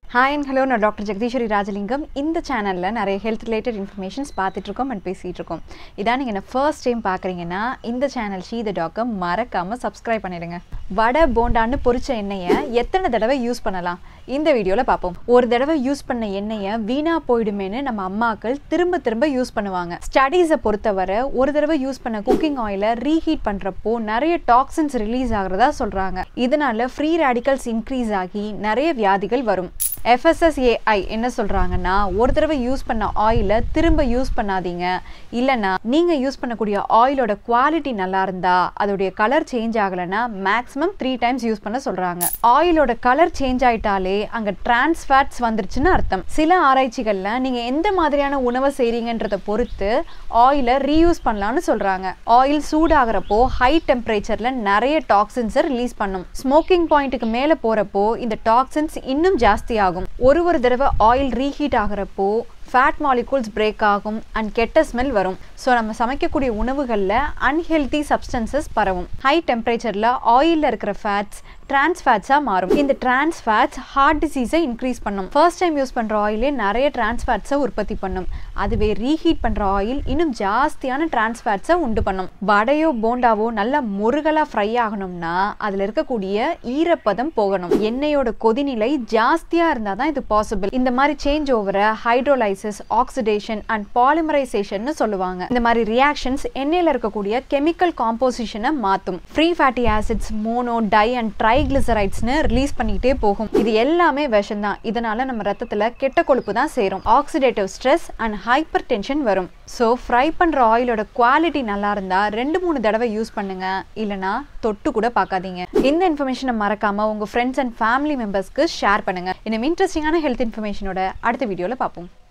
hi and hello நான் doctor Jagadeeswari Rajalingam இந்த சேனலில் நிறைய ஹெல்த் ரிலேட்டட் இன்ஃபர்மேஷன்ஸ் பார்த்துட்டு இருக்கோம் அண்ட் பேசிகிட்டு இருக்கோம் இதான் நீங்கள் என்ன ஃபர்ஸ்ட் டைம் பார்க்குறீங்கன்னா இந்த சேனல் ஷீ த டாக்கை மறக்காமல் சப்ஸ்கிரைப் பண்ணிடுங்க வடை போண்டான்னு பொரிச்ச எண்ணெயை எத்தனை தடவை யூஸ் பண்ணலாம் இந்த வீடியோவில் பார்ப்போம் ஒரு தடவை யூஸ் பண்ண எண்ணெயை வீணாக போயிடுமேன்னு நம்ம அம்மாக்கள் திரும்ப திரும்ப யூஸ் பண்ணுவாங்க ஸ்டடீஸை பொறுத்தவரை ஒரு தடவை யூஸ் பண்ண குக்கிங் ஆயிலை ரீஹீட் பண்ணுறப்போ நிறைய டாக்ஸின்ஸ் ரிலீஸ் ஆகிறதா சொல்கிறாங்க இதனால ஃப்ரீ ரேடிக்கல்ஸ் இன்க்ரீஸ் ஆகி நிறைய வியாதிகள் வரும் எஃப்எஸ்எஸ்ஏஐ என்ன சொல்கிறாங்கன்னா ஒரு தடவை யூஸ் பண்ண ஆயிலை திரும்ப யூஸ் பண்ணாதீங்க இல்லைன்னா நீங்கள் யூஸ் பண்ணக்கூடிய ஆயிலோட குவாலிட்டி நல்லா இருந்தா அதோடைய கலர் சேஞ்ச் ஆகலைன்னா மேக்ஸிமம் த்ரீ டைம்ஸ் யூஸ் பண்ண சொல்கிறாங்க ஆயிலோட கலர் சேஞ்ச் ஆயிட்டாலே அங்கே டிரான்ஸ் ஃபேட்ஸ் வந்துருச்சுன்னு அர்த்தம் சில ஆராய்ச்சிகளில் நீங்கள் எந்த மாதிரியான உணவை செய்கிறீங்கன்றதை பொறுத்து ஆயிலை ரீயூஸ் பண்ணலாம்னு சொல்கிறாங்க ஆயில் சூடாகிறப்போ ஹை டெம்பரேச்சரில் நிறைய டாக்ஸின்ஸை ரிலீஸ் பண்ணும் ஸ்மோக்கிங் பாயிண்ட்டுக்கு மேலே போகிறப்போ இந்த டாக்ஸின்ஸ் இன்னும் ஜாஸ்தி ஆகும் ஒரு ஒரு தடவை ஆயில் ரீஹீட் ஆகிறப்போ ஃபேட் மாலிகூல்ஸ் பிரேக் ஆகும் அண்ட் கெட்ட ஸ்மெல் வரும் ஸோ நம்ம சமைக்கக்கூடிய உணவுகளில் அன்ஹெல்தி சப்ஸ்டன்சஸ் பரவும் ஹை டெம்பரேச்சரில் ஆயிலில் இருக்கிற ஃபேட்ஸ் டிரான்ஸ் ஃபேட்ஸாக மாறும் இந்த டிரான்ஸ் ஃபேட்ஸ் ஹார்ட் டிசீஸை இன்க்ரீஸ் பண்ணும் ஃபர்ஸ்ட் டைம் யூஸ் பண்ணுற ஆயிலே நிறைய டிரான்ஸ் ஃபேட்ஸை உற்பத்தி பண்ணும் அதுவே ரீஹீட் பண்ணுற ஆயில் இன்னும் ஜாஸ்தியான டிரான்ஸ் ஃபேட்ஸை உண்டு பண்ணும் வடையோ போண்டாவோ நல்லா முருகலாக ஃப்ரை ஆகணும்னா அதில் இருக்கக்கூடிய ஈரப்பதம் போகணும் எண்ணெயோட கொதிநிலை ஜாஸ்தியாக இருந்தால் தான் இது பாசிபிள் இந்த மாதிரி சேஞ்ச் ஓவரை ஹைட்ரோலைசிஸ் ஆக்சிடேஷன் அண்ட் பாலிமரைசேஷன் சொல்லுவாங்க இந்த மாதிரி ரியாக்ஷன்ஸ் எண்ணெயில் இருக்கக்கூடிய கெமிக்கல் காம்போசிஷனை மாற்றும் free fatty acids mono di and ட்ரைக்ளிசரைட்ஸ்னு ரிலீஸ் பண்ணிக்கிட்டே போகும் இது எல்லாமே விஷம் தான் இதனால நம்ம ரத்தத்தில் கெட்ட கொழுப்பு தான் சேரும் oxidative stress and hypertension வரும் ஸோ ஃப்ரை பண்ணுற ஆயிலோட குவாலிட்டி நல்லா இருந்தால் ரெண்டு மூணு தடவை யூஸ் பண்ணுங்க இல்லைனா தொட்டு கூட பார்க்காதீங்க இந்த இன்ஃபர்மேஷனை மறக்காம உங்க ஃப்ரெண்ட்ஸ் அண்ட் ஃபேமிலி மெம்பர்ஸ்க்கு ஷேர் பண்ணுங்க இன்னும் இன்ட்ரெஸ்டிங்கான ஹெல்த் இன்ஃபர்மேஷனோட அடுத்த வீடியோவில் பார்ப்போம்